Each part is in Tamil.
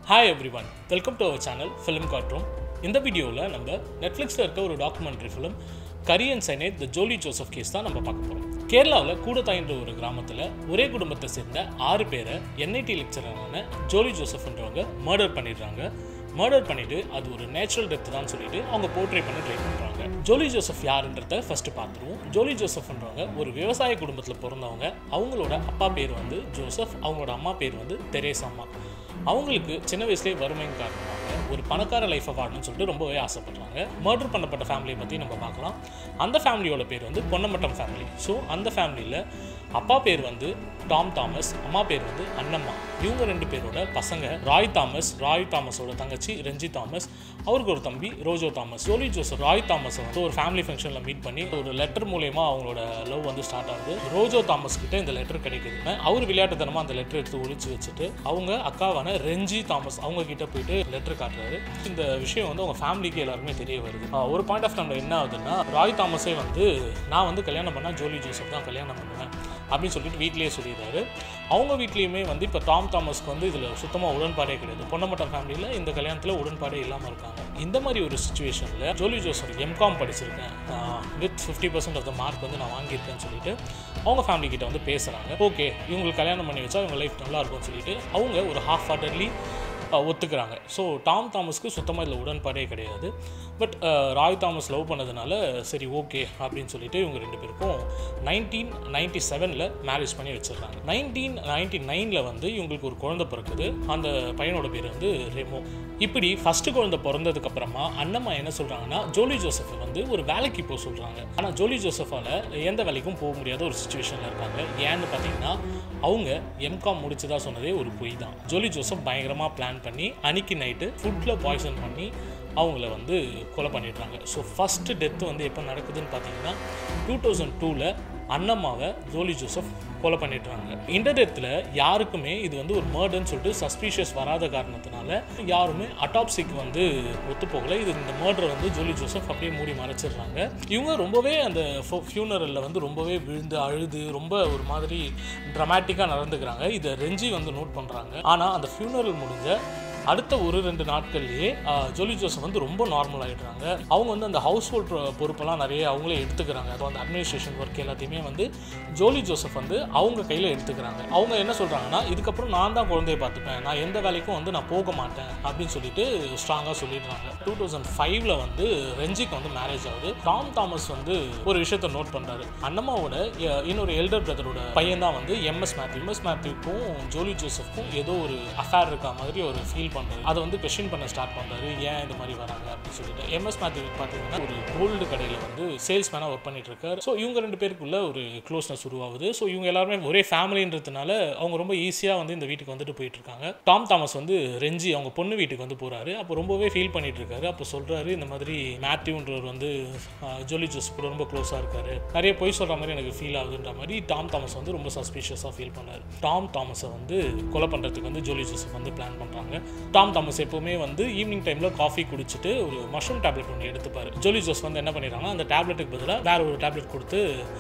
hi every one welcome to our channel film காட்ரோம் இந்த வீடியோவில் நம்ம நெட்ஃப்ளிக்ஸில் இருக்க ஒரு documentary film curry and cyanide the Jolly Joseph case தான் நம்ம பார்க்க போகிறோம் கேரளாவில் கூடத்தாயின்ற ஒரு கிராமத்தில் ஒரே குடும்பத்தை சேர்ந்த ஆறு பேரை என்ஐடி லெக்சரான ஜோலி ஜோசப்ன்றவங்க மர்டர் பண்ணிடுறாங்க மர்டர் பண்ணிட்டு அது ஒரு நேச்சுரல் டெத் தான் சொல்லிட்டு அவங்க போர்ட்ரே பண்ண ட்ரை பண்ணுறாங்க ஜோலி ஜோசப் யாருன்றத ஃபர்ஸ்ட் பார்த்துருவோம் ஜோலி ஜோசப்ன்றவங்க ஒரு விவசாய குடும்பத்தில் பிறந்தவங்க அவங்களோட அப்பா பேர் வந்து ஜோசப் அவங்களோட அம்மா பேர் வந்து தெரேஸ் அம்மா அவங்களுக்கு சின்ன வயசுலேயே வறுமையின் காரணமாக ஒரு பணக்கார லைஃப்பை வாழணும்னு சொல்லிட்டு ரொம்பவே ஆசைப்படுறாங்க மர்டர் பண்ணப்பட்ட ஃபேமிலியை பற்றி நம்ம பார்க்கலாம் அந்த ஃபேமிலியோட பேர் வந்து பொன்னமட்டம் ஃபேமிலி ஸோ அந்த ஃபேமிலியில் அப்பா பேர் வந்து டாம் தாமஸ் அம்மா பேர் வந்து அன்னம்மா இவங்க ரெண்டு பேரோட பசங்க ராய் தாமஸ் ராய் தாமஸோட தங்கச்சி ரெஞ்சி தாமஸ் அவருக்கு ஒரு தம்பி ரோஜோ தாமஸ் ஜோலி ஜோசப் ராய் தாமஸ் வந்து ஒரு ஃபேமிலி ஃபங்க்ஷனில் மீட் பண்ணி ஒரு லெட்டர் மூலயமா அவங்களோட லவ் வந்து ஸ்டார்ட் ஆகுது ரோஜோ தாமஸ் கிட்ட இந்த லெட்டர் கிடைக்குதுன்னு அவர் விளையாட்டுத்தனமாக அந்த லெட்டர் எடுத்து ஒழிச்சு வச்சுட்டு அவங்க அக்காவான ரெஞ்சி தாமஸ் அவங்க கிட்ட போயிட்டு லெட்டர் காட்டுறாரு இந்த விஷயம் வந்து அவங்க ஃபேமிலிக்கு எல்லாருமே தெரிய வருது ஆஹ் ஒரு பாயிண்ட் ஆஃப் டைம்ல என்ன ஆகுதுன்னா ராய் தாமஸே வந்து நான் வந்து கல்யாணம் பண்ணால் ஜோலி ஜோசப் தான் கல்யாணம் பண்ணுவேன் அப்படின்னு சொல்லிட்டு வீட்லேயே சொல்லிடுறாரு அவங்க வீட்லேயுமே வந்து இப்போ டாம் தாமஸ்க்கு வந்து இதில் சுத்தமாக உடன்பாடே கிடையாது பொன்னமட்டம் ஃபேமிலியில் இந்த கல்யாணத்தில் உடன்பாடே இல்லாமல் இருக்காங்க இந்த மாதிரி ஒரு சுச்சுவேஷனில் ஜோலி ஜோசப் எம்காம் படிச்சிருக்கேன் with fifty percent of the mark வந்து நான் வாங்கியிருக்கேன்னு சொல்லிட்டு அவங்க ஃபேமிலி கிட்ட வந்து பேசுகிறாங்க ஓகே இவங்களுக்கு கல்யாணம் பண்ணி வச்சா இவங்க லைஃப் நல்லா இருக்கும்னு சொல்லிட்டு அவங்க ஒரு ஹாஃப் ஹார்ட்டட்லி ஒத்துக்கிறாங்க ஸோ டாம் தாமஸ்க்கு சுத்தமாக இதில் உடன்பாடே கிடையாது பட் ராய் தாமஸ் லவ் பண்ணதுனால சரி ஓகே அப்படின்னு சொல்லிட்டு இவங்க ரெண்டு பேருக்கும் நைன்டீன் நைன்டி செவனில் மேரேஜ் பண்ணி வச்சிடுறாங்க நைன்டீன் நைன்டி நைனில் வந்து இவங்களுக்கு ஒரு குழந்தை பிறக்குது அந்த பையனோட பேர் வந்து ரெமோ இப்படி ஃபஸ்ட்டு குழந்தை பிறந்ததுக்கு அப்புறமா அண்ணம்மா என்ன சொல்கிறாங்கன்னா ஜோலி ஜோசஃபை வந்து ஒரு வேலைக்கு போக சொல்கிறாங்க ஆனால் ஜோலி ஜோசஃபால் எந்த வேலைக்கும் போக முடியாத ஒரு சுச்சுவேஷனில் இருக்காங்க ஏன்னு பார்த்தீங்கன்னா அவங்க எம்காம் முடிச்சதா சொன்னதே ஒரு பொய் தான் ஜோலி ஜோசப் பயங்கரமாக பிளான் பண்ணி அன்னைக்கு நைட்டு ஃபுட்டில் பாய்சன் பண்ணி அவங்கள வந்து கொலை பண்ணிடுறாங்க ஸோ ஃபஸ்ட்டு டெத்து வந்து எப்போ நடக்குதுன்னு பார்த்தீங்கன்னா டூ தௌசண்ட் டூவில் அண்ணம்மாவை ஜோலி ஜோசப் கொலை பண்ணிடுறாங்க இந்த டெத்தில் யாருக்குமே இது வந்து ஒரு மர்டர்னு சொல்லிட்டு சஸ்பீஷியஸ் வராத காரணத்தினால யாருமே அட்டாப்சிக்கு வந்து ஒத்து போகல இது இந்த மர்டர் வந்து ஜோலி ஜோசப் அப்படியே மூடி மறைச்சிடுறாங்க இவங்க ரொம்பவே அந்த ஃபியூனரலில் வந்து ரொம்பவே விழுந்து அழுது ரொம்ப ஒரு மாதிரி ட்ரமாட்டிக்காக நடந்துக்கிறாங்க இதை ரெஞ்சி வந்து நோட் பண்ணுறாங்க ஆனால் அந்த ஃபியூனரல் முடிஞ்ச அடுத்த ஒரு ரெண்டு நாட்கள்லேயே ஜோலி ஜோசப் வந்து ரொம்ப நார்மல் ஆகிடுறாங்க அவங்க வந்து அந்த ஹவுஸ் ஹோல்ட் பொறுப்பெல்லாம் நிறைய அவங்களே எடுத்துக்கிறாங்க அது அந்த அட்மினிஸ்ட்ரேஷன் ஒர்க் எல்லாத்தையுமே வந்து ஜோலி ஜோசப் வந்து அவங்க கையில் எடுத்துக்கிறாங்க அவங்க என்ன சொல்கிறாங்கன்னா இதுக்கப்புறம் நான் தான் குழந்தைய பார்த்துப்பேன் நான் எந்த வேலைக்கும் வந்து நான் போக மாட்டேன் அப்படின்னு சொல்லிட்டு ஸ்ட்ராங்காக சொல்லிடுறாங்க டூ தௌசண்ட் ஃபைவ்ல வந்து ரெஞ்சிக்கு வந்து மேரேஜ் ஆகுது டாம் தாமஸ் வந்து ஒரு விஷயத்த நோட் பண்ணுறாரு அண்ணம்மாவோட அஹ், இன்னொரு எல்டர் பிரதரோட பையன் தான் வந்து எம்எஸ் மேத்யூ எம்எஸ் மேத்யூக்கும் ஜோலி ஜோசப்க்கும் ஏதோ ஒரு அஃபேர் இருக்க மாதிரி ஒரு ஃபீல் பண்ணுறாரு அதை வந்து கொஷின் பண்ண ஸ்டார்ட் பண்ணுறாரு ஏன் இந்த மாதிரி வராங்க அப்படின்னு சொல்லிட்டு எம்எஸ் மேத்யூ பார்த்தீங்கன்னா ஒரு கோல்டு கடையில் வந்து சேல்ஸ்மேனாக ஒர்க் பண்ணிட்டு இருக்காரு ஸோ இவங்க ரெண்டு பேருக்குள்ள ஒரு க்ளோஸ்னஸ் உருவாகுது ஸோ இவங்க எல்லாருமே ஒரே ஃபேமிலின்றதுனால அவங்க ரொம்ப ஈஸியாக வந்து இந்த வீட்டுக்கு வந்துட்டு போயிட்டு இருக்காங்க டாம் தாமஸ் வந்து ரெஞ்சி அவங்க பொண்ணு வீட்டுக்கு வந்து போகிறாரு அப்போ ரொம்பவே ஃபீல் பண்ணிட்டு இருக்காரு அப்போ சொல்கிறாரு இந்த மாதிரி மேத்யூன்றவர் வந்து ஆஹ், ஜோலி ஜோஸ் கூட ரொம்ப க்ளோஸாக இருக்காரு நிறைய பொய் சொல்கிற மாதிரி எனக்கு ஃபீல் ஆகுதுன்ற மாதிரி டாம் தாமஸ் வந்து ரொம்ப சஸ்பீஷியஸாக ஃபீல் பண்ணாரு டாம் தாமஸை வந்து கொலை பண்ணுறதுக்கு வந்து ஜோலி ஜோசப் வந்து பிளான் பண்ணுறாங்க டாம் தாமஸ் எப்போவுமே வந்து ஈவினிங் டைமில் காஃபி குடிச்சிட்டு ஒரு மஷ்ரூம் டேப்லெட் ஒன்று எடுத்துப்பாரு ஜோலி ஜோஸ் வந்து என்ன பண்ணிடுறாங்க அந்த டேப்லெட்டுக்கு பதிலாக வேற ஒரு டேப்லெட் கொடுத்து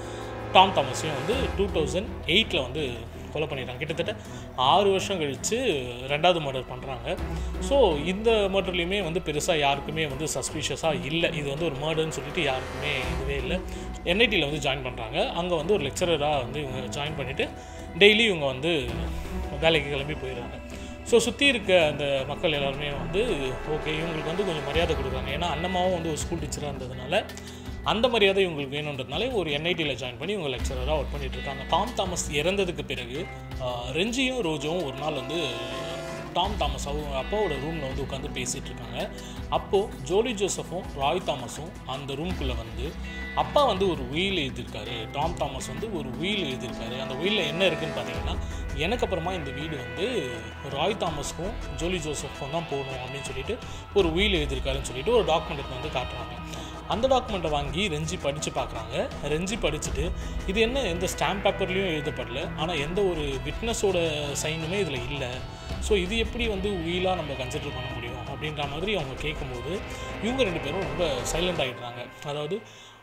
டாம் தாமஸையும் வந்து டூ தௌசண்ட் எயிட்டில் வந்து கொலை பண்ணிடுறாங்க கிட்டத்தட்ட ஆறு வருஷம் கழித்து ரெண்டாவது மர்டர் பண்ணுறாங்க ஸோ இந்த மர்டர்லேயுமே வந்து பெருசாக யாருக்குமே வந்து சஸ்பீஷியஸாக இல்லை இது வந்து ஒரு மர்டர்னு சொல்லிட்டு யாருக்குமே இதுவே இல்லை என்ஐடியில் வந்து ஜாயின் பண்ணுறாங்க அங்கே வந்து ஒரு லெக்சரராக வந்து இவங்க ஜாயின் பண்ணிவிட்டு டெய்லி இவங்க வந்து வேலைக்கு கிளம்பி போயிடுறாங்க ஸோ சுற்றி இருக்க அந்த மக்கள் எல்லாருமே வந்து ஓகே இவங்களுக்கு வந்து கொஞ்சம் மரியாதை கொடுக்குறாங்க ஏன்னா அண்ணமாவும் வந்து ஒரு ஸ்கூல் டீச்சராக இருந்ததுனால அந்த மரியாதை இவங்களுக்கு வேணுன்றதுனால ஒரு என்ஐடியில் ஜாயின் பண்ணி இவங்க லெக்சரராக ஒர்க் பண்ணிட்டு இருக்காங்க டாம் தாமஸ் இறந்ததுக்கு பிறகு ஆஹ், ரெஞ்சியும் ரோஜோவும் ஒரு நாள் வந்து டாம் தாமஸ் அவங்க அப்பாவோட ரூமில் வந்து உட்காந்து பேசிகிட்டு இருக்காங்க அப்போது ஜோலி ஜோசஃபும் ராய் தாமஸும் அந்த ரூம்குள்ளே வந்து அப்பா வந்து ஒரு உயில் எழுதியிருக்காரு டாம் தாமஸ் வந்து ஒரு உயில் எழுதியிருக்காரு அந்த உயிலில் என்ன இருக்குன்னு பார்த்தீங்கன்னா எனக்கு அப்புறமா இந்த வீடு வந்து ராய் தாமஸ்க்கும் ஜோலி ஜோசஃப்க்கும் தான் போகணும் அப்படின்னு சொல்லிட்டு ஒரு உயில் எழுதியிருக்காருன்னு சொல்லிட்டு ஒரு டாக்குமெண்ட் வந்து காட்டுறாங்க அந்த டாக்குமெண்ட்டை வாங்கி ரெஞ்சி படித்து பார்க்குறாங்க ரெஞ்சி படிச்சுட்டு இது என்ன எந்த ஸ்டாம்ப் பேப்பர்லேயும் எழுதப்படல ஆனால் எந்த ஒரு விட்னஸோட சைனுமே இதில் இல்லை ஸோ இது எப்படி வந்து உயிலாக நம்ம கன்சிடர் பண்ண முடியும் அப்படின்ற மாதிரி அவங்க கேட்கும்போது இவங்க ரெண்டு பேரும் ரொம்ப சைலண்ட் ஆகிடுறாங்க அதாவது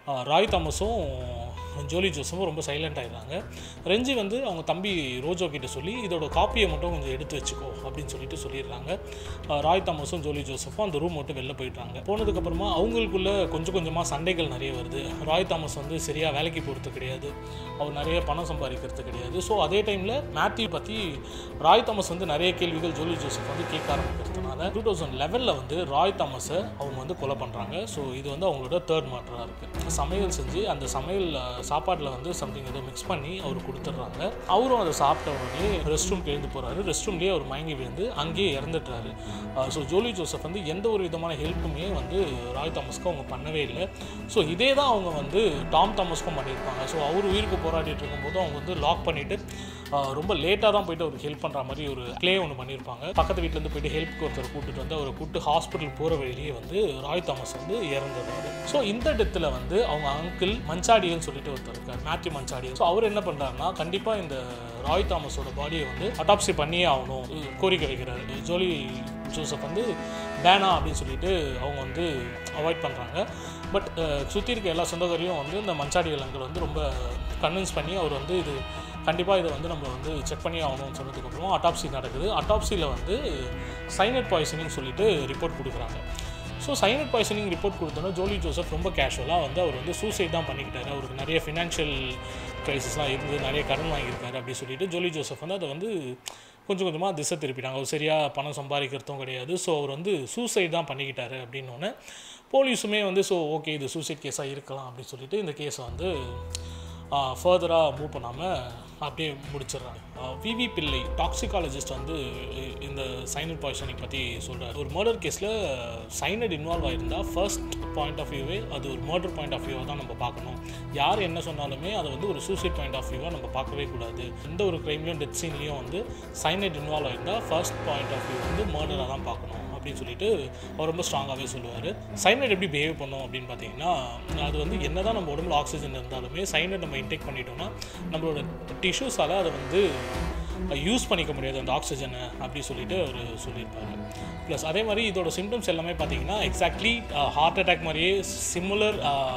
ஆஹ் ராய் தாமஸும் ஜோலி ஜோசஃபும் ரொம்ப சைலண்ட் ஆயிடுறாங்க ரெஞ்சி வந்து அவங்க தம்பி ரோஜோ கிட்ட சொல்லி இதோட காப்பியை மட்டும் கொஞ்சம் எடுத்து வச்சுக்கோ அப்படின்னு சொல்லிட்டு சொல்லிடுறாங்க ஆஹ் ராய் தாமஸும் ஜோலி ஜோசஃபும் அந்த ரூம் மட்டும் வெளில போயிடுறாங்க போனதுக்கப்புறமா அவங்களுக்குள்ள கொஞ்சம் கொஞ்சமாக சண்டைகள் நிறைய வருது ராய் தாமஸ் வந்து சரியாக வேலைக்கு போகிறது கிடையாது அவர் நிறைய பணம் சம்பாதிக்கிறது கிடையாது ஸோ அதே டைமில் மேத்யூ பற்றி ராய் தாமஸ் வந்து நிறைய கேள்விகள் ஜோலி ஜோசப் வந்து கேட்க ஆரம்பிக்கிறதுனால டூ தௌசண்ட் லெவலில் வந்து ராய் தாமஸை அவங்க வந்து கொலை பண்ணுறாங்க ஸோ இது வந்து அவங்களோட தேர்ட் மாட்டராக இருக்குது சமையல் செஞ்சு அந்த சமையல் சாப்பாட்டில் வந்து சம்திங் ஏதோ மிக்ஸ் பண்ணி அவர் கொடுத்துட்றாங்க அவரும் அதை சாப்பிட்ட உடனே ரெஸ்ட் ரூம்க்கு எழுந்து போகிறாரு ரெஸ்ட் ரூம்லேயே அவர் மயங்கி விழுந்து அங்கேயே இறந்துட்டாரு ஸோ ஜோலி ஜோசப் வந்து எந்த ஒரு விதமான ஹெல்ப்புமே வந்து ராய் தாமஸ்க்கு அவங்க பண்ணவே இல்லை ஸோ இதே தான் அவங்க வந்து டாம் தாமஸ்க்கும் பண்ணியிருப்பாங்க ஸோ அவர் உயிருக்கு போராடிட்டு இருக்கும்போது அவங்க வந்து லாக் பண்ணிவிட்டு ரொம்ப லேட்டாக தான் போயிட்டு அவருக்கு ஹெல்ப் பண்ணுற மாதிரி ஒரு ப்ளே ஒன்று பண்ணியிருப்பாங்க பக்கத்து வீட்டிலேருந்து போயிட்டு ஹெல்ப்க்கு ஒருத்தர் கூட்டிட்டு வந்து அவரை கூப்பிட்டு ஹாஸ்பிட்டல் போகிற வழியிலேயே வந்து ராய் தாமஸ் வந்து இறந்துடுறாரு ஸோ இந்த டெத்தில் வந்து அவங்க அங்கிள் மஞ்சாடியல்னு சொல்லிட்டு ஒருத்தர் இருக்கார் மேத்யூ மஞ்சாடியல் ஸோ அவர் என்ன பண்ணுறாருன்னா கண்டிப்பாக இந்த ராய் தாமஸோட பாடியை வந்து அட்டாப்சி பண்ணியே ஆகணும் கோரிக்கை வைக்கிறாரு ஜோலி ஜோசப் வந்து பேனா அப்படின்னு சொல்லிட்டு அவங்க வந்து அவாய்ட் பண்ணுறாங்க பட் சுற்றி இருக்க எல்லா சொந்தக்காரையும் வந்து இந்த மஞ்சாடியல் அங்கிள் வந்து ரொம்ப கன்வின்ஸ் பண்ணி அவர் வந்து இது கண்டிப்பாக இதை வந்து நம்ம வந்து செக் பண்ணி ஆகணும்னு சொன்னதுக்கப்புறம் அட்டாப்சி நடக்குது அட்டாப்சியில் வந்து சைனட் பாய்சனிங் சொல்லிட்டு ரிப்போர்ட் கொடுக்குறாங்க ஸோ சைனட் பாய்சனிங் ரிப்போர்ட் கொடுத்தோன்னா ஜோலி ஜோசப் ரொம்ப கேஷுவலாக வந்து அவர் வந்து சூசைட் தான் பண்ணிக்கிட்டாரு அவருக்கு நிறைய ஃபினான்ஷியல் க்ரைசிஸ்லாம் இருந்து நிறைய கடன் வாங்கியிருக்காரு அப்படி சொல்லிட்டு ஜோலி ஜோசப் வந்து அதை வந்து கொஞ்சம் கொஞ்சமாக திசை திருப்பிட்டாங்க அவர் சரியாக பணம் சம்பாதிக்கிறதும் கிடையாது ஸோ அவர் வந்து சூசைட் தான் பண்ணிக்கிட்டாரு அப்படின்னோடனே போலீஸுமே வந்து ஸோ ஓகே இது சூசைட் கேஸாக இருக்கலாம் அப்படின்னு சொல்லிட்டு இந்த கேஸை வந்து ஃபர்தராக மூவ் பண்ணாமல் அப்படியே முடிச்சிடுறாங்க விவி பிள்ளை டாக்ஸிகாலஜிஸ்ட் வந்து இ- இந்த சைனட் பாய்சனிங் பற்றி சொல்கிறார் ஒரு மர்டர் கேஸில் சைனட் இன்வால்வ் ஆயிருந்தால் ஃபர்ஸ்ட் பாயிண்ட் ஆஃப் வியூவே அது ஒரு மர்டர் பாயிண்ட் ஆஃப் வியூவாக தான் நம்ம பார்க்கணும் யார் என்ன சொன்னாலுமே அதை வந்து ஒரு சூசைட் பாயிண்ட் ஆஃப் வியூவாக நம்ம பார்க்கவே கூடாது எந்த ஒரு க்ரைம்லையும் டெத் சீன்லேயும் வந்து சைனட் இன்வால்வ் ஆயிருந்தால் ஃபர்ஸ்ட் பாயிண்ட் ஆஃப் வியூ வந்து மர்டராக தான் பார்க்கணும் அப்படின்னு சொல்லிட்டு அவர் ரொம்ப ஸ்ட்ராங்காகவே சொல்லுவார் சைனட் எப்படி பிஹேவ் பண்ணும் அப்படின்னு பார்த்தீங்கன்னா அது வந்து என்ன தான் நம்ம உடம்புல ஆக்சிஜன் இருந்தாலுமே சைனட் நம்ம இன்டேக் பண்ணிட்டோம்னா நம்மளோட டிஷ்யூஸால் அதை வந்து யூஸ் பண்ணிக்க முடியாது அந்த ஆக்சிஜனை அப்படி சொல்லிட்டு அவர் சொல்லியிருப்பாரு ப்ளஸ் அதே மாதிரி இதோட சிம்டம்ஸ் எல்லாமே பார்த்தீங்கன்னா எக்ஸாக்ட்லி ஹார்ட் அட்டாக் மாதிரியே சிமிலர்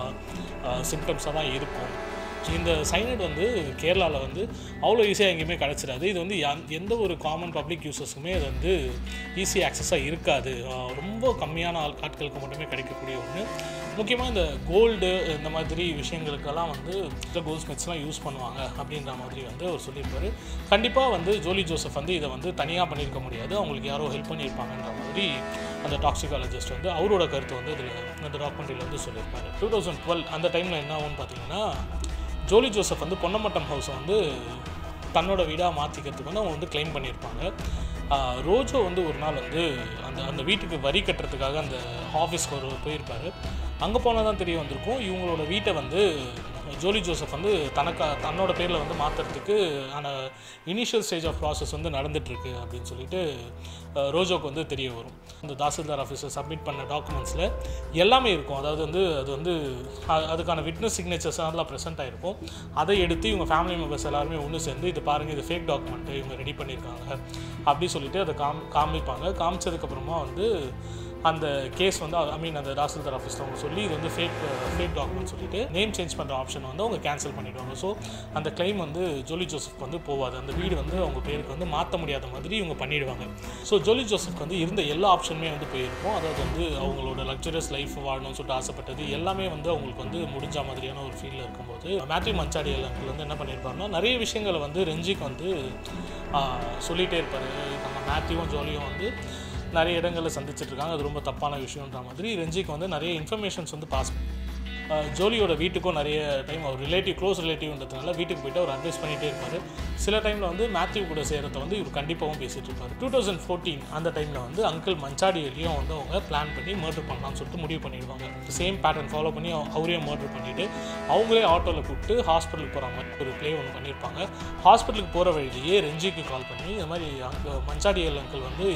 சிம்டம்ஸாக தான் இருக்கும் இந்த சைனட் வந்து கேரளாவில் வந்து அவ்வளோ ஈஸியாக எங்கேயுமே கிடச்சிடாது இது வந்து யா- எந்த ஒரு காமன் பப்ளிக் யூசர்ஸுக்குமே அது வந்து ஈஸி ஆக்சஸாக இருக்காது ஆஹ் ரொம்ப கம்மியான ஆள் ஆட்களுக்கு மட்டுமே கிடைக்கக்கூடிய ஒன்று முக்கியமாக இந்த கோல்டு இந்த மாதிரி விஷயங்களுக்கெல்லாம் வந்து கோல்ட் ஸ்மித்ஸ்லாம் யூஸ் பண்ணுவாங்க அப்படின்ற மாதிரி வந்து அவர் சொல்லியிருப்பாரு கண்டிப்பாக வந்து ஜோலி ஜோசப் வந்து இதை வந்து தனியாக பண்ணியிருக்க முடியாது அவங்களுக்கு யாரோ ஹெல்ப் பண்ணியிருப்பாங்கன்ற மாதிரி அந்த டாக்ஸிகாலஜிஸ்ட் வந்து அவரோட கருத்து வந்து இதில் அந்த டாக்குமெண்ட்ரியில் வந்து சொல்லியிருப்பாரு டூ தௌசண்ட் டுவெல் அந்த டைமில் என்ன ஆகும்னு பார்த்தீங்கன்னா ஜோலி ஜோசப் வந்து பொன்னமட்டம் ஹவுஸை வந்து தன்னோட வீடாக மாற்றிக்கிறதுக்கு வந்து அவங்க வந்து க்ளைம் பண்ணியிருப்பாங்க ஆஹ் ரோஜோ வந்து ஒரு நாள் வந்து அந்த அந்த வீட்டுக்கு வரி கட்டுறதுக்காக அந்த ஆஃபீஸ்க்கு ஒரு போயிருப்பார் அங்கே போனால் தான் தெரிய வந்திருக்கும் இவங்களோட வீட்டை வந்து ஜோலி ஜோசப் வந்து தனக்கா தன்னோட பேரில் வந்து மாற்றுறதுக்கு ஆன இனிஷியல் ஸ்டேஜ் ஆஃப் ப்ராசஸ் வந்து நடந்துட்டுருக்கு அப்படின்னு சொல்லிட்டு அஹ், ரோஜோக்கு வந்து தெரிய வரும் அந்த தாசில்தார் ஆஃபீஸில் சப்மிட் பண்ண டாக்குமெண்ட்ஸில் எல்லாமே இருக்கும் அதாவது வந்து அது வந்து அ- அதுக்கான விட்னஸ் சிக்னேச்சர்ஸ் எல்லாம் ப்ரெசென்ட் ஆகிருக்கும் அதை எடுத்து இவங்க ஃபேமிலி மெம்பர்ஸ் எல்லாருமே ஒன்று சேர்ந்து இது பாருங்கள் இது ஃபேக் டாக்குமெண்ட்டு இவங்க ரெடி பண்ணியிருக்காங்க அப்படி சொல்லிட்டு அதை காம் காமிப்பாங்க காமிச்சதுக்கப்புறமா வந்து அந்த கேஸ் வந்து ஐ மீன் அந்த தாசில்தார் ஆஃபீஸில் அவங்க சொல்லி இது வந்து ஃபேக் ஃபேக் டாக்குமெண்ட் சொல்லிட்டு நேம் சேஞ்ச் பண்ணுற ஆப்ஷன் வந்து அவங்க கேன்சல் பண்ணிடுவாங்க ஸோ அந்த claim வந்து ஜோலி ஜோசப் வந்து போகாது அந்த வீடு வந்து அவங்க பேருக்கு வந்து மாற்ற முடியாத மாதிரி இவங்க பண்ணிடுவாங்க ஸோ ஜோலி ஜோசப்க்கு வந்து இருந்த எல்லா ஆப்ஷனுமே வந்து போயிருக்கும் அதாவது வந்து அவங்களோட லக்ஸரியஸ் லைஃப் வாழணும்னு சொல்லிட்டு ஆசைப்பட்டது எல்லாமே வந்து அவங்களுக்கு வந்து முடிஞ்ச மாதிரியான ஒரு ஃபீலில் இருக்கும்போது மேத்யூ மஞ்சாடியல் அங்கிள் வந்து என்ன பண்ணியிருப்பாருன்னா நிறைய விஷயங்களை வந்து ரெஞ்சிக்கு வந்து ஆஹ், சொல்லிட்டே இருப்பார் நம்ம மேத்யூவும் ஜோலியும் வந்து நிறைய இடங்களில் சந்திச்சிட்டு இருக்காங்க அது ரொம்ப தப்பான விஷயம்ன்ற மாதிரி ரெஞ்சிக்கு வந்து நிறைய இன்ஃபர்மேஷன்ஸ் வந்து பாஸ் ஜோலியோட வீட்டுக்கும் நிறைய டைம் அவர் ரிலேட்டிவ் க்ளோஸ் ரிலேட்டிவ்ன்றதுனால வீட்டுக்கு போயிட்டு அவர் அட்வைஸ் பண்ணிகிட்டே இருப்பார் சில டைமில் வந்து மேத்யூ கூட செய்கிறத வந்து இவர் கண்டிப்பாகவும் பேசிகிட்டு இருப்பார் டூ தௌசண்ட் ஃபோர்டீன் அந்த டைமில் வந்து அங்கிள் மஞ்சாடியிலையும் வந்து அவங்க பிளான் பண்ணி மர்டர் பண்ணலாம்னு சொல்லிட்டு முடிவு பண்ணிடுவாங்க சேம் பேட்டர்ன் ஃபாலோ பண்ணி அவ- அவரையும் மர்டர் பண்ணிவிட்டு அவங்களே ஆட்டோவில் கூப்பிட்டு ஹாஸ்பிட்டலுக்கு போகிற மாதிரி ஒரு ப்ளே ஒன்று பண்ணியிருப்பாங்க ஹாஸ்பிட்டலுக்கு போகிற வழியிலேயே ரெஞ்சிக்கு கால் பண்ணி இந்த மாதிரி அங்கே மஞ்சாடியல் அங்கிள் வந்து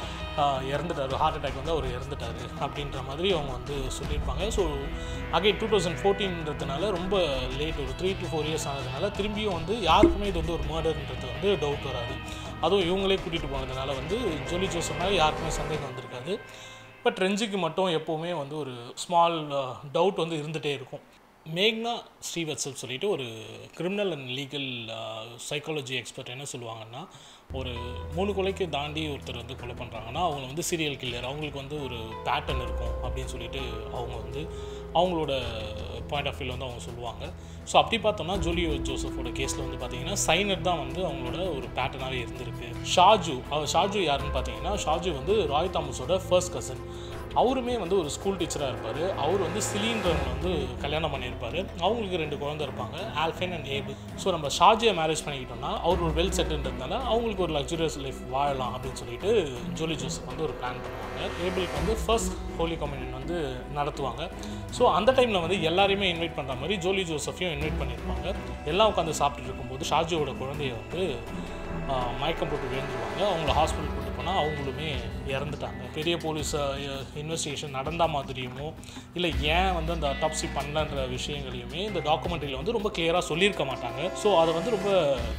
ஆஹ் இறந்துட்டார் ஹார்ட் அட்டாக் வந்து அவர் இறந்துட்டார் அப்படின்ற மாதிரி அவங்க வந்து சொல்லியிருப்பாங்க ஸோ அகே டூ தௌசண்ட் ஃபோர்டீன்றதுனால ரொம்ப லேட் ஒரு த்ரீ டு ஃபோர் இயர்ஸ் ஆனதுனால திரும்பியும் வந்து யாருக்குமே இது வந்து ஒரு மர்டர்ன்றது வந்து டவுட் வராது அதுவும் இவங்களே கூட்டிகிட்டு போனதுனால வந்து ஜோலி ஜோசப் மேலே யாருக்குமே சந்தேகம் வந்திருக்காது பட் ரெஞ்சிக்கு மட்டும் எப்போவுமே வந்து ஒரு ஸ்மால் டவுட் வந்து இருந்துகிட்டே இருக்கும் மேக்னா ஸ்ரீவத்சப் சொல்லிட்டு ஒரு criminal and legal psychology expert என்ன சொல்லுவாங்கன்னா ஒரு மூணு கொலைக்கு தாண்டி ஒருத்தர் வந்து கொலை பண்ணுறாங்கன்னா அவங்க வந்து சீரியல் கில்லர் அவங்களுக்கு வந்து ஒரு பேட்டர்ன் இருக்கும் அப்படின்னு சொல்லிட்டு அவங்க வந்து அவங்களோட பாயிண்ட் ஆஃப் வியூவில் வந்து அவங்க சொல்லுவாங்க ஸோ அப்படி பார்த்தோம்னா ஜூலியோ ஜோசஃபோட கேஸில் வந்து பார்த்தீங்கன்னா சைனட் தான் வந்து அவங்களோட ஒரு பேட்டர்னாகவே இருந்திருக்கு ஷாஜு அவர் ஷாஜு யாருன்னு பார்த்தீங்கன்னா ஷாஜு வந்து ராய் தாமஸோட ஃபர்ஸ்ட் கசன் அவருமே வந்து ஒரு ஸ்கூல் டீச்சராக இருப்பார் அவர் வந்து சிலிண்டர்னு வந்து கல்யாணம் பண்ணியிருப்பார் அவங்களுக்கு ரெண்டு குழந்தை இருப்பாங்க ஆல்ஃபைன் அண்ட் ஏபிள் ஸோ நம்ம ஷாஜியை மேரேஜ் பண்ணிக்கிட்டோம்னா அவர் ஒரு வெல் செட்டுன்றதுனால அவங்களுக்கு ஒரு லக்ஸுரியஸ் லைஃப் வாழலாம் அப்படின்னு சொல்லிட்டு ஜோலி ஜோசப் வந்து ஒரு பிளான் பண்ணுவாங்க ஏபிளுக்கு வந்து ஃபர்ஸ்ட் ஹோலி கம்யூனியன் வந்து நடத்துவாங்க ஸோ அந்த டைமில் வந்து எல்லாரையுமே இன்வைட் பண்ணுற மாதிரி ஜோலி ஜோசஃபையும் இன்வைட் பண்ணியிருப்பாங்க எல்லாம் உட்காந்து சாப்பிட்டுட்டு இருக்கும்போது ஷாஜியோட குழந்தைய வந்து ஆஹ், மயக்கம் போட்டு விழுந்துருவாங்க அவங்கள ஹாஸ்பிட்டல் கூட்டு போனால் அவங்களுமே இறந்துட்டாங்க பெரிய போலீஸ் இன்வெஸ்டிகேஷன் நடந்த மாதிரியுமோ இல்லை ஏன் வந்து அந்த அட்டாப்சி பண்ணலன்ற விஷயங்களையுமே இந்த டாக்குமெண்ட்ரியில் வந்து ரொம்ப கிளியராக சொல்லியிருக்க மாட்டாங்க ஸோ அதை வந்து ரொம்ப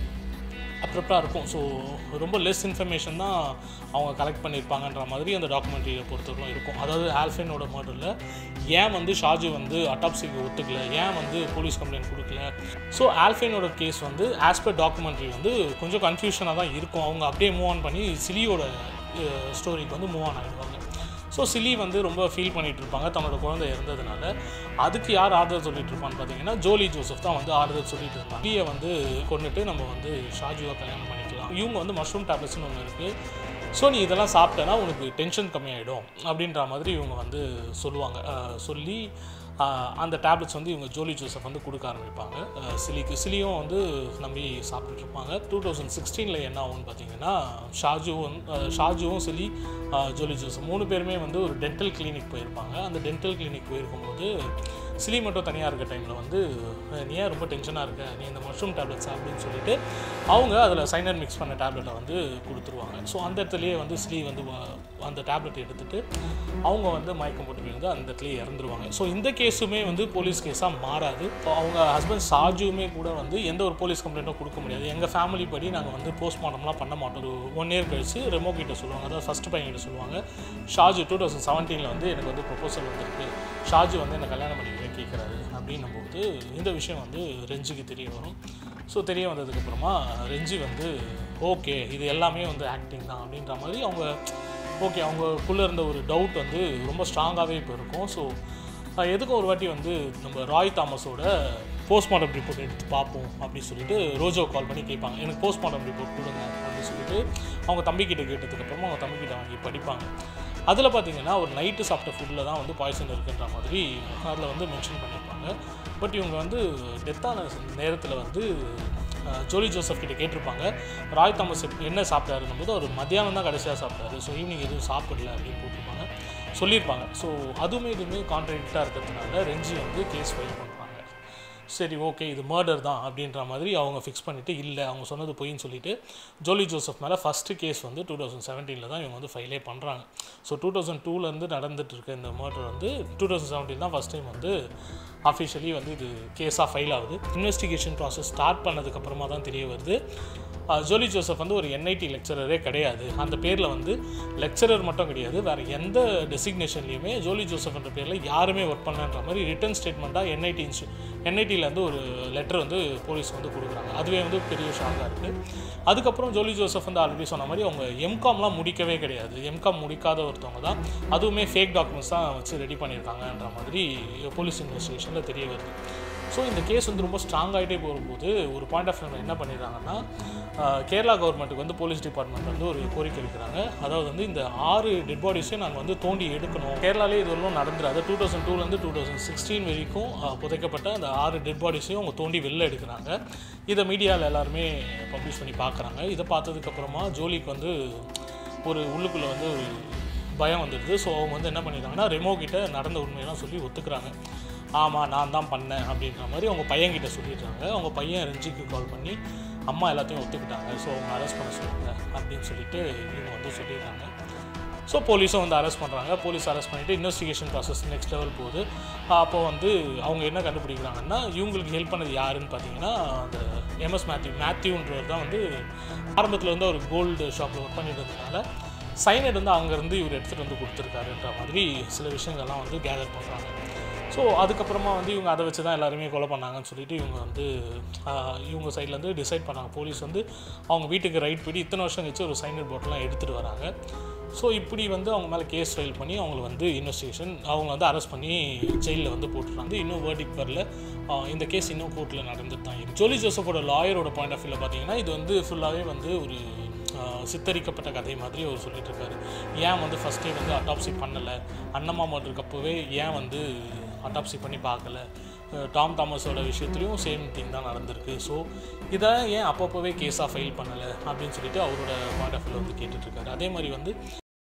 அப்ரப்டாக இருக்கும் ஸோ ரொம்ப லெஸ் இன்ஃபர்மேஷன் தான் அவங்க கலெக்ட் பண்ணியிருப்பாங்கன்ற மாதிரி அந்த டாக்குமெண்ட்ரியை பொறுத்தவரைக்கும் இருக்கும் அதாவது ஆல்ஃபைனோட மர்டரில் ஏன் வந்து ஷாஜி வந்து அட்டாப்சிக்கு ஒத்துக்கல ஏன் வந்து போலீஸ் கம்ப்ளைண்ட் கொடுக்கல ஸோ ஆல்ஃபைனோட கேஸ் வந்து ஆஸ் பர் டாக்குமெண்ட்ரி வந்து கொஞ்சம் கன்ஃபியூஷனாக தான் இருக்கும் அவங்க அப்படியே மூவ் ஆன் பண்ணி சிலியோட ஸ்டோரிக்கு வந்து மூவ் ஆன் ஆகிடுவாங்க ஸோ சிலி வந்து ரொம்ப ஃபீல் பண்ணிட்டு இருப்பாங்க தன்னோட குழந்தை இறந்ததுனால அதுக்கு யார் ஆறுதல் சொல்லிட்டு இருப்பான்னு பார்த்தீங்கன்னா ஜோலி ஜோசப் தான் வந்து ஆறுதல் சொல்லிட்டு இருந்தாங்க சிலியை வந்து கொண்டுட்டு நம்ம வந்து ஷாஜுவை கல்யாணம் பண்ணிக்கலாம் இவங்க வந்து மஷ்ரூம் டேப்லெட்ஸ்னு ஒன்று இருக்குது ஸோ நீ இதெல்லாம் சாப்பிட்டேன்னா உனக்கு டென்ஷன் கம்மியாயிடும் அப்படின்ற மாதிரி இவங்க வந்து சொல்லுவாங்க அஹ் சொல்லி அஹ் அந்த டேப்லெட்ஸ் வந்து இவங்க ஜோலி ஜோசப் வந்து கொடுக்க ஆரம்பிப்பாங்க அஹ் சிலிக்கு சிலியும் வந்து நம்பி சாப்பிட்டுட்டு இருப்பாங்க டூ தௌசண்ட் சிக்ஸ்டீனில் என்ன ஆகும்னு பார்த்தீங்கன்னா ஷாஜுவும் அஹ் ஷாஜுவும் சிலி அஹ் ஜோலி ஜோசப் மூணு பேருமே வந்து ஒரு டென்டல் கிளினிக் போயிருப்பாங்க அந்த டென்டல் கிளினிக் போயிருக்கும்போது சிலி மட்டும் தனியாக இருக்க டைமில் வந்து அஹ் நீ ஏன் ரொம்ப டென்ஷனாக இருக்க நீ இந்த மஷ்ரூம் டேப்லெட்ஸ் அப்படின்னு சொல்லிட்டு அவங்க அதில் சைனர் மிக்ஸ் பண்ண டேப்லெட்டை வந்து கொடுத்துருவாங்க ஸோ அந்த இடத்துலையே வந்து சிலி வந்து வ- அந்த டேப்லெட் எடுத்துட்டு அவங்க வந்து மயக்கம் போட்டு விழுந்து அந்த இடத்துலயே இறந்துருவாங்க ஸோ இந்த கேஸுமே வந்து போலீஸ் கேஸாக மாறாது இப்போ அவங்க ஹஸ்பண்ட் சாஜுவுமே கூட வந்து எந்த ஒரு போலீஸ் கம்ப்ளைண்ட்டும் கொடுக்க முடியாது எங்கள் ஃபேமிலி படி நாங்கள் வந்து போஸ்ட்மார்ட்டம்லாம் பண்ண மாட்டோம் ஒரு ஒன் இயர் கழிச்சு ரெமோ கிட்ட சொல்லுவாங்க அதாவது ஃபஸ்ட் பையன் கிட்ட சொல்லுவாங்க ஷாஜு டூ தௌசண்ட் செவன்டீனில் வந்து எனக்கு வந்து ப்ரொபோசல் வந்திருக்கு ஷாஜு வந்து என்னை கல்யாணம் பண்ணிக்க கேட்குறாரு அப்படின்னும் போது இந்த விஷயம் வந்து ரெஞ்சுக்கு தெரிய வரும் ஸோ தெரிய வந்ததுக்கப்புறமா ரெஞ்சி வந்து ஓகே இது எல்லாமே வந்து ஆக்டிங் தான் அப்படின்ற மாதிரி அவங்க ஓகே அவங்களுக்குள்ளே இருந்த ஒரு டவுட் வந்து ரொம்ப ஸ்ட்ராங்காகவே இப்போ இருக்கும் ஸோ எதுக்கும் ஒரு வாட்டி வந்து நம்ம ராய் தாமஸோட போஸ்ட்மார்ட்டம் ரிப்போர்ட் எடுத்து பார்ப்போம் அப்படின்னு சொல்லிட்டு ரோஜோ கால் பண்ணி கேட்பாங்க எனக்கு போஸ்ட்மார்ட்டம் ரிப்போர்ட் கொடுங்க அப்படின்னு சொல்லிட்டு அவங்க தம்பிக்கிட்ட கேட்டதுக்கப்புறமா அவங்க தம்பிக்கிட்ட வாங்கி படிப்பாங்க அதில் பார்த்தீங்கன்னா ஒரு நைட்டு சாப்பிட்ட ஃபுட்டில் தான் வந்து பாய்சன் இருக்குன்ற மாதிரி அதில் வந்து மென்ஷன் பண்ணியிருப்பாங்க பட் இவங்க வந்து டெத்தான நேரத்தில் வந்து அஹ், ஜோலி ஜோசப் கிட்ட கேட்டிருப்பாங்க ராய் தாமஸ் எப்- என்ன சாப்பிட்டாருன்னும் போது அவர் மத்தியானம் தான் கடைசியாக சாப்பிட்டாரு ஸோ ஈவினிங் எதுவும் சாப்பிடல அப்படின்னு போட்டிருப்பாங்க சொல்லியிருப்பாங்க ஸோ அதுவுமே இதுவுமே கான்ட்ராக்டாக இருக்கிறதுனால ரெஞ்சி வந்து கேஸ் ஃபைல் பண்ணுறாங்க சரி ஓகே இது மர்டர் தான் அப்படின்ற மாதிரி அவங்க ஃபிக்ஸ் பண்ணிவிட்டு இல்லை அவங்க சொன்னது பொய்ன்னு சொல்லிட்டு ஜோலி ஜோசப் மேலே ஃபஸ்ட்டு கேஸ் வந்து டூ தௌசண்ட் செவன்டீனில் தான் இவங்க வந்து ஃபைலே பண்ணுறாங்க ஸோ டூ தௌசண்ட் டூலேருந்து நடந்துட்டு இருக்க இந்த மர்டர் வந்து டூ தௌசண்ட் செவன்டீன் தான் ஃபஸ்ட் டைம் வந்து அஃபிஷியலி வந்து இது கேஸாக ஃபைல் ஆகுது இன்வெஸ்டிகேஷன் ப்ராசஸ் ஸ்டார்ட் பண்ணதுக்கப்புறமா தான் தெரிய வருது அஹ், ஜோலி ஜோசப் வந்து ஒரு என்ஐடி லெக்சரரே கிடையாது அந்த பேரில் வந்து லெக்சரர் மட்டும் கிடையாது வேறு எந்த டெசிக்னேஷன்லையுமே ஜோலி ஜோசப் என்ற பேரில் யாருமே ஒர்க் பண்ணலன்ற மாதிரி ரிட்டன் ஸ்டேட்மெண்ட்டாக என்ஐடி இன்ஸ்டியூ என்ஐடியிலேருந்து ஒரு லெட்டர் வந்து போலீஸ் வந்து கொடுக்குறாங்க அதுவே வந்து பெரிய ஷாக்காக இருக்குது அதுக்கப்புறம் ஜோலி ஜோசப் வந்து ஆல்ரெடி சொன்ன மாதிரி அவங்க எம்காம்லாம் முடிக்கவே கிடையாது எம்காம் முடிக்காத ஒருத்தவங்க தான் அதுவுமே ஃபேக் டாக்குமெண்ட்ஸ் தான் வச்சு ரெடி பண்ணியிருக்காங்கன்ற மாதிரி போலீஸ் இன்வெஸ்டிகேஷனில் தெரிய வருது ஸோ இந்த கேஸ் வந்து ரொம்ப ஸ்ட்ராங் ஆகிட்டே போகும்போது ஒரு பாயிண்ட் ஆஃப் வியூவில் என்ன பண்ணிடுறாங்கன்னா ஆஹ், கேரளா கவர்மெண்ட்டுக்கு வந்து போலீஸ் டிபார்ட்மெண்ட் வந்து ஒரு கோரிக்கை வைக்கிறாங்க அதாவது வந்து இந்த ஆறு டெட் பாடிஸையும் நாங்கள் வந்து தோண்டி எடுக்கணும் கேரளாலே இது வரலும் நடந்துடாது டூ தௌசண்ட் டூலேருந்து டூ தௌசண்ட் சிக்ஸ்டீன் வரைக்கும் ஆஹ், புதைக்கப்பட்ட அந்த ஆறு டெட் பாடிஸையும் அவங்க தோண்டி வெளில எடுக்கிறாங்க இதை மீடியாவில் எல்லாருமே பப்ளிஷ் பண்ணி பார்க்குறாங்க இதை பார்த்ததுக்கப்புறமா ஜோலிக்கு வந்து ஒரு உள்ளுக்குள்ளே வந்து ஒரு பயம் வந்துடுது ஸோ அவங்க வந்து என்ன பண்ணிடுறாங்கன்னா ரெமோ கிட்ட நடந்த உண்மையெல்லாம் சொல்லி ஒத்துக்கிறாங்க ஆமாம் நான் தான் பண்ணேன் அப்படின்ற மாதிரி அவங்க பையன்கிட்ட சொல்லிடுறாங்க அவங்க பையன் ரெஞ்சிக்கு கால் பண்ணி அம்மா எல்லாத்தையும் ஒத்துக்கிட்டாங்க ஸோ அவங்க அரெஸ்ட் பண்ண சொல்லுங்க அப்படின்னு சொல்லிட்டு இவங்க வந்து சொல்லிடுறாங்க ஸோ போலீஸும் வந்து அரெஸ்ட் பண்ணுறாங்க போலீஸ் அரெஸ்ட் பண்ணிவிட்டு இன்வெஸ்டிகேஷன் ப்ராசஸ் நெக்ஸ்ட் லெவல் போகுது அப்போ வந்து அவங்க என்ன கண்டுபிடிக்கிறாங்கன்னா இவங்களுக்கு ஹெல்ப் பண்ணது யாருன்னு பார்த்தீங்கன்னா அந்த எம்எஸ் மேத்யூ மேத்யூன்றவர் தான் வந்து ஆரம்பத்தில் வந்து ஒரு கோல்டு ஷாப்பில் ஒர்க் பண்ணிட்டு இருந்ததுனால சைனட் வந்து அங்கேருந்து இவர் எடுத்துகிட்டு வந்து கொடுத்துருக்காருன்ற மாதிரி சில விஷயங்கள்லாம் வந்து கேதர் பண்ணுறாங்க ஸோ அதுக்கப்புறமா வந்து இவங்க அதை வச்சு தான் எல்லாருமே கொலை பண்ணாங்கன்னு சொல்லிட்டு இவங்க வந்து ஆஹ், இவங்க சைட்லேருந்து டிசைட் பண்ணாங்க போலீஸ் வந்து அவங்க வீட்டுக்கு ரைட் பண்ணி இத்தனை வருஷம் கழிச்சு ஒரு சைனட் போட்டெலாம் எடுத்துகிட்டு வராங்க ஸோ இப்படி வந்து அவங்க மேலே கேஸ் ஃபைல் பண்ணி அவங்கள வந்து இன்வெஸ்டிகேஷன் அவங்க வந்து அரெஸ்ட் பண்ணி ஜெயிலில் வந்து போட்டுருக்காங்க இன்னும் வேர்டிக் வரல ஆஹ், இந்த கேஸ் இன்னும் கோர்ட்டில் நடந்துட்டு தான் இருக்கு ஜோலி ஜோசஃபோட லாயரோட பாயிண்ட் ஆஃப் வியூவில் பார்த்தீங்கன்னா இது வந்து ஃபுல்லாகவே வந்து ஒரு ஆஹ், சித்தரிக்கப்பட்ட கதை மாதிரி அவர் சொல்லிட்டு இருக்காரு ஏன் வந்து ஃபஸ்ட்டே வந்து அட்டாப்சி பண்ணலை அண்ணம்மா மர்டருக்கு அப்போவே ஏன் வந்து அட்டாப்சி பண்ணி பார்க்கல அஹ் டாம் தாமஸோட விஷயத்துலையும் சேம் திங் தான் நடந்திருக்கு ஸோ இதை ஏன் அப்பப்போவே கேஸாக ஃபைல் பண்ணலை அப்படின்னு சொல்லிட்டு அவரோட பாயிண்ட் ஆஃப் வியூவில் வந்து கேட்டுட்ருக்காரு அதே மாதிரி வந்து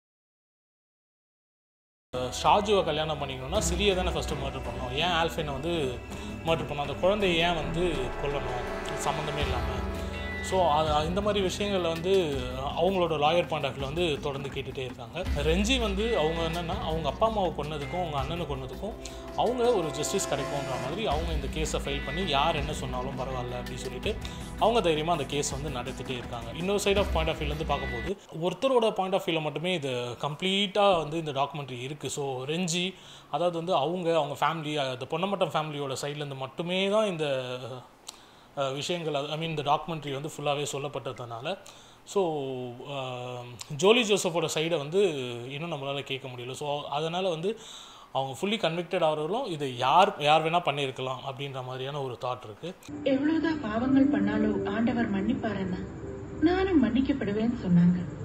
அஹ் ஷாஜுவை கல்யாணம் பண்ணிக்கணும்னா சிலியை தானே ஃபஸ்ட்டு மர்டர் பண்ணோம் ஏன் ஆல்ஃபைனை வந்து மர்டர் பண்ணோம் அந்த குழந்தைய ஏன் வந்து கொல்லணும் சம்மந்தமே இல்லாமல் ஸோ அது இந்த மாதிரி விஷயங்களில் வந்து அவங்களோட லாயர் பாயிண்ட் ஆஃப் வியூவில் வந்து தொடர்ந்து கேட்டுகிட்டே இருக்காங்க ரெஞ்சி வந்து அவங்க என்னென்னா அவங்க அப்பா அம்மாவை கொன்னதுக்கும் அவங்க அண்ணனை கொன்னதுக்கும் அவங்க ஒரு ஜஸ்டிஸ் கிடைக்கும்ன்ற மாதிரி அவங்க இந்த கேஸை ஃபைல் பண்ணி யார் என்ன சொன்னாலும் பரவாயில்ல அப்படின்னு சொல்லிட்டு அவங்க தைரியமாக அந்த கேஸ் வந்து நடத்திட்டே இருக்காங்க இன்னொரு சைட் ஆஃப் பாயிண்ட் ஆஃப் வியூலேருந்து பார்க்கும்போது ஒருத்தரோட பாயிண்ட் ஆஃப் வியூவில் மட்டுமே இது கம்ப்ளீட்டாக வந்து இந்த டாக்குமெண்ட்ரி இருக்குது ஸோ ரெஞ்சி அதாவது வந்து அவங்க அவங்க ஃபேமிலி அந்த பொன்னமட்டம் ஃபேமிலியோட சைட்லேருந்து மட்டுமே தான் இந்த அஹ், விஷயங்கள் ஐ மீன் இந்த டாக்குமெண்ட்ரி வந்து ஃபுல்லாகவே சொல்லப்பட்டதுனால ஸோ ஜோலி ஜோசஃபோட சைடை வந்து இன்னும் நம்மளால் கேட்க முடியல ஸோ அதனால் வந்து அவங்க ஃபுல்லி கன்விக்டட் ஆகிறவர்களும் இதை யார் யார் வேணால் பண்ணியிருக்கலாம் அப்படின்ற மாதிரியான ஒரு தாட் இருக்குது எவ்வளவுதான் பாவங்கள் பண்ணாலும் ஆண்டவர் மன்னிப்பாருன்னா நானும் மன்னிக்கப்படுவேன்னு சொன்னாங்க